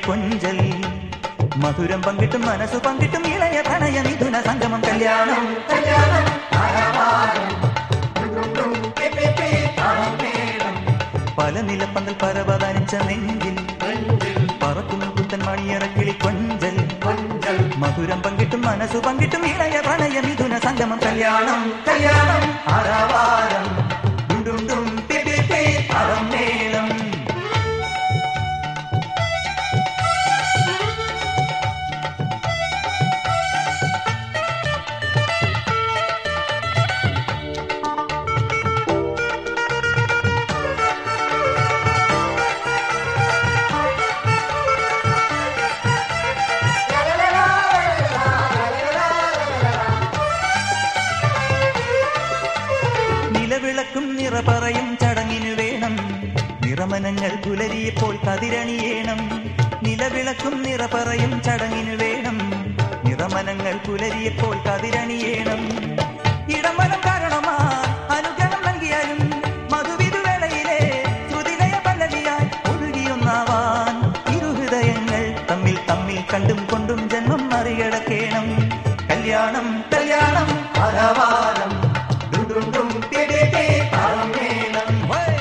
കൊഞ്ചൽ മധുരം പങ്കിട്ടും മനസ്സു പങ്കിട്ടും ഇളയ പ്രണയ മിഥുന സംഗമം കല്യാണം കല്യാണം ആരവാരം. പല നിലപ്പന്തൽ പരവതാനിച്ച നെഞ്ചിൽ പറക്കുന്നു പുത്തൻ മണിയറക്കിളി കൊഞ്ചൽ മധുരം പങ്കിട്ടും മനസ്സു പങ്കിട്ടും ഇളയ പ്രണയ മിഥുന സംഗമം കല്യാണം കല്യാണം ആരവാരം ഡും ഡും പി പി പി അറം മേളം നിലവിളക്കും നിറപറയും ചടങ്ങിനു വേണം നിറമനങ്ങൾ പുലരിയപ്പോൾ കതിരണിയേണം നിലവിളക്കും നിറപറയും ചടങ്ങിനു വേണം നിറമനങ്ങൾ പുലരിയപ്പോൾ കതിരണിയേണം ഇടമനം കാരണമായി അനുഗ്രഹം നൽകിയാലും മധുവിധുവേളയിലെ ശ്രുതിലയ പല്ലവിയായി ഒഴുകിയൊന്നാവാൻ ഇരുഹൃദയങ്ങൾ തമ്മിൽ തമ്മിൽ കണ്ടും കൊണ്ടും ജന്മം മറികടക്കേണം കല്യാണം കല്യാണം ആരവാരം ഡും ഡും ഡും പി പി പി താളം മേളം. ഹോയ്.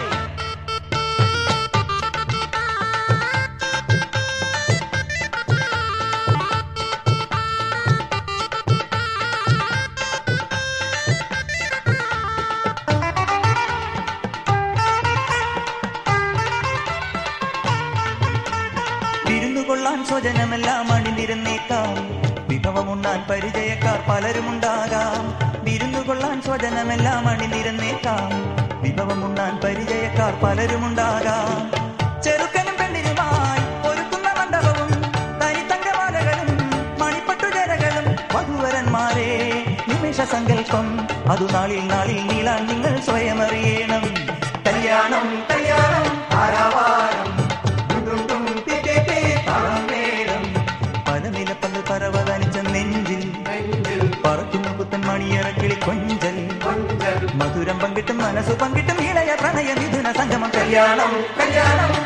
വിരുന്നു കൊള്ളാൻ സ്വജനമെല്ലാം അണിനിരുന്നേക്കാം വിഭവമുണ്ണാൻ പരിചയക്കാർ പലരുമുണ്ടാകാം വിരുന്നു കൊള്ളാൻ സ്വജനമെല്ലാം അണിനിരന്നേക്കാം വിഭവമുണ്ണാൻ പരിചയക്കാർ പലരുമുണ്ടാകാം ചെറുക്കനും പെണ്ണിനുമായി ഒരുക്കുന്ന മണ്ഡപവും തനിത്തങ്കമാലകളും മണിപ്പട്ടുചരകളും വധുവരന്മാരെ നിമിഷ സങ്കല്പം അതു നാളിൽ നാളിൽ നീളാൻ നിങ്ങൾ സ്വയം അറിയണം കല്യാണം കല്യാണം ആരാവാരം ഡും ഡും പി പി പി താളം മേളം. പല നിലപ്പന്ത് പരവതനിച്ച നെഞ്ചിൽ പറക്കുന്നു പുത്തൻ മണിയറക്കിളി കൊഞ്ചൽ മധുരം പങ്കിട്ടും മനസ്സു പങ്കിട്ടും ഇളയ പ്രണയ മിഥുന സംഗമം കല്യാണം കല്യാണം